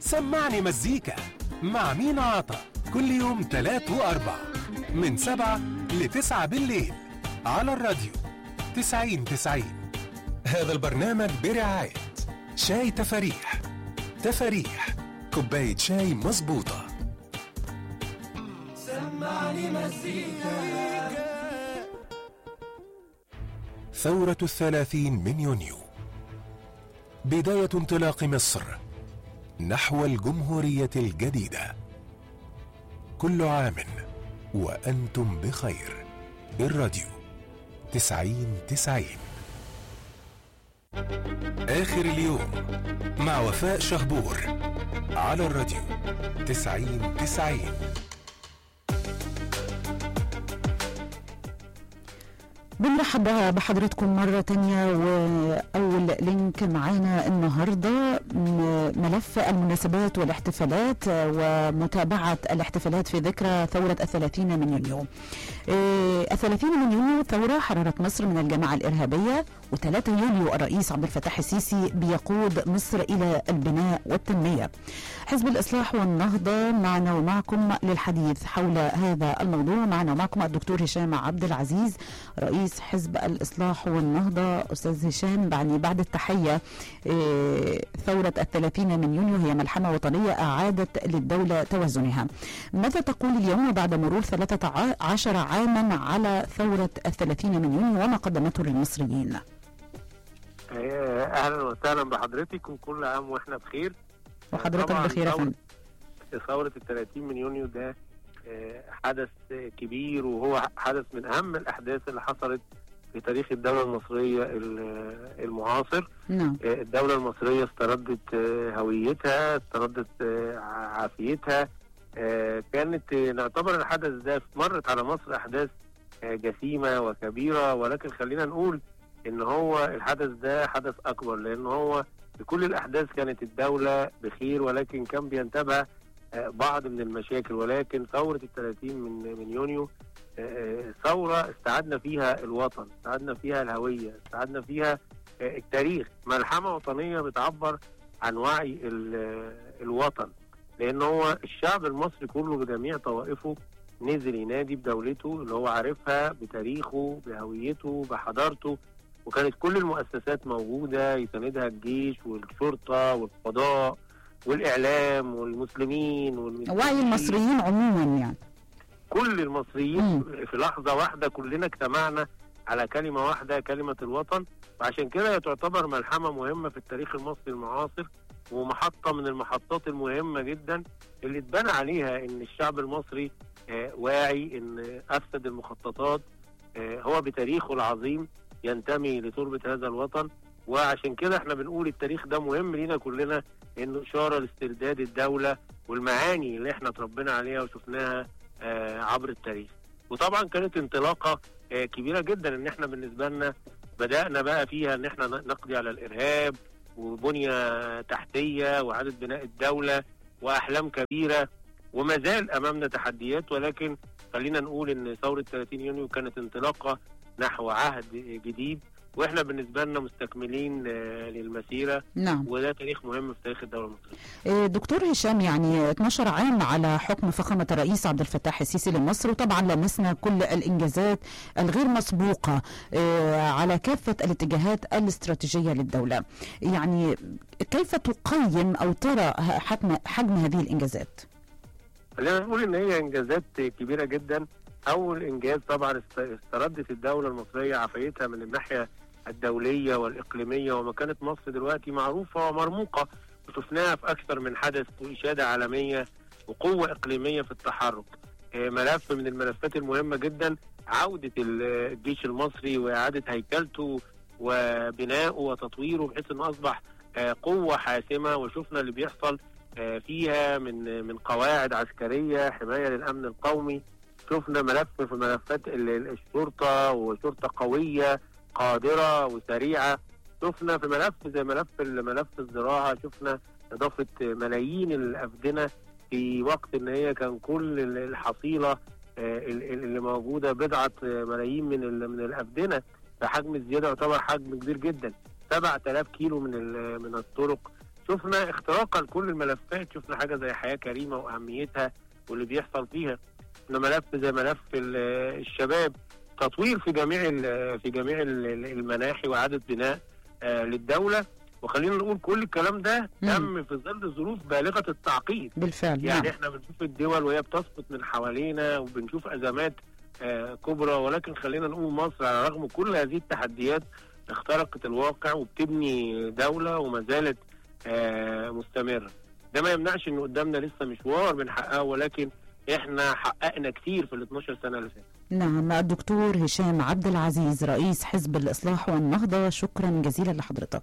سمعني مزيكا مع مين عطا كل يوم تلات وأربع من سبعة لتسعة بالليل على الراديو تسعين تسعين هذا البرنامج برعاية شاي تفاريح تفاريح كوباية شاي مظبوطة سمعني مزيكا ثورة الثلاثين من يونيو بداية انطلاق مصر نحو الجمهورية الجديدة كل عام وأنتم بخير الراديو تسعين تسعين آخر اليوم مع وفاء شهبور على الراديو تسعين تسعين بنرحب بحضراتكم مرة تانية وأول لينك معانا النهاردة ملف المناسبات والاحتفالات ومتابعة الاحتفالات في ذكرى ثورة الثلاثين من يونيو الثلاثين من يونيو ثورة حررت مصر من الجماعة الإرهابية و3 يوليو الرئيس عبد الفتاح السيسي بيقود مصر إلى البناء والتنمية حزب الإصلاح والنهضة معنا ومعكم للحديث حول هذا الموضوع معنا ومعكم الدكتور هشام عبد العزيز رئيس حزب الإصلاح والنهضة أستاذ هشام يعني بعد التحية ثورة الثلاثين من يونيو هي ملحمة وطنية أعادت للدولة توازنها ماذا تقول اليوم بعد مرور 13 عاما على ثورة الثلاثين من يونيو وما قدمته للمصريين اهلا وسهلا بحضرتك وكل عام واحنا بخير وحضرتك بخير يا فندم ثورة ال 30 من يونيو ده حدث كبير وهو حدث من اهم الاحداث اللي حصلت في تاريخ الدولة المصرية المعاصر نعم الدولة المصرية استردت هويتها استردت عافيتها كانت نعتبر الحدث ده مرت على مصر احداث جسيمة وكبيرة ولكن خلينا نقول ان هو الحدث ده حدث اكبر لان هو في كل الاحداث كانت الدولة بخير ولكن كان بينتابها بعض من المشاكل ولكن ثورة الثلاثين من من يونيو ثورة استعدنا فيها الوطن استعدنا فيها الهوية استعدنا فيها التاريخ ملحمة وطنية بتعبر عن وعي الوطن لان هو الشعب المصري كله بجميع طوائفه نزل ينادي بدولته اللي هو عارفها بتاريخه بهويته بحضارته وكانت كل المؤسسات موجودة يساندها الجيش والشرطة والقضاء والإعلام والمسلمين وعي المصريين عموما يعني كل المصريين م. في لحظة واحدة كلنا اجتمعنا على كلمة واحدة كلمة الوطن وعشان كده تعتبر ملحمة مهمة في التاريخ المصري المعاصر ومحطة من المحطات المهمة جدا اللي اتبنى عليها ان الشعب المصري آه واعي ان افسد المخططات آه هو بتاريخه العظيم ينتمي لتربة هذا الوطن وعشان كده احنا بنقول التاريخ ده مهم لينا كلنا انه اشاره لاسترداد الدوله والمعاني اللي احنا اتربينا عليها وشفناها آه عبر التاريخ. وطبعا كانت انطلاقه آه كبيره جدا ان احنا بالنسبه لنا بدانا بقى فيها ان احنا نقضي على الارهاب وبنيه تحتيه واعاده بناء الدوله واحلام كبيره وما زال امامنا تحديات ولكن خلينا نقول ان ثوره 30 يونيو كانت انطلاقه نحو عهد جديد واحنا بالنسبه لنا مستكملين للمسيره نعم وده تاريخ مهم في تاريخ الدوله المصريه. دكتور هشام يعني 12 عام على حكم فخامه الرئيس عبد الفتاح السيسي لمصر وطبعا لمسنا كل الانجازات الغير مسبوقه على كافه الاتجاهات الاستراتيجيه للدوله. يعني كيف تقيم او ترى حجم حجم هذه الانجازات؟ خلينا نقول ان هي انجازات كبيره جدا اول انجاز طبعا استردت الدوله المصريه عافيتها من الناحيه الدوليه والاقليميه وما كانت مصر دلوقتي معروفه ومرموقه وشفناها في اكثر من حدث واشاده عالميه وقوه اقليميه في التحرك. ملف من الملفات المهمه جدا عوده الجيش المصري واعاده هيكلته وبنائه وتطويره بحيث انه اصبح قوه حاسمه وشفنا اللي بيحصل فيها من من قواعد عسكريه حمايه للامن القومي شفنا ملف في ملفات الشرطه وشرطه قويه قادره وسريعه شفنا في ملف زي ملف ملف الزراعه شفنا اضافه ملايين الافدنه في وقت ان هي كان كل الحصيله اللي موجوده بضعه ملايين من من الافدنه فحجم الزياده يعتبر حجم كبير جدا 7000 كيلو من من الطرق شفنا اختراقا لكل الملفات شفنا حاجه زي حياه كريمه واهميتها واللي بيحصل فيها شفنا ملف زي ملف ال- الشباب تطوير في جميع ال- في جميع ال- المناحي واعاده بناء آه، للدوله وخلينا نقول كل الكلام ده مم. تم في ظل ظروف بالغه التعقيد بالفعل يعني نعم احنا بنشوف الدول وهي بتسقط من حوالينا وبنشوف ازمات آه، كبرى ولكن خلينا نقول مصر على رغم كل هذه التحديات اخترقت الواقع وبتبني دوله وما زالت آه، مستمره ده ما يمنعش ان قدامنا لسه مشوار بنحققه ولكن احنا حققنا كتير في ال 12 سنه اللي فاتت نعم الدكتور هشام عبد العزيز رئيس حزب الإصلاح والنهضة شكرا جزيلا لحضرتك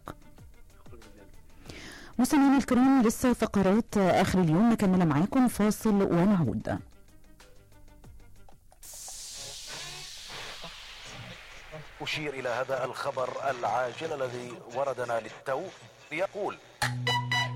مستمعينا الكرام لسه فقرات آخر اليوم نكمل معاكم فاصل ونعود أشير إلى هذا الخبر العاجل الذي وردنا للتو يقول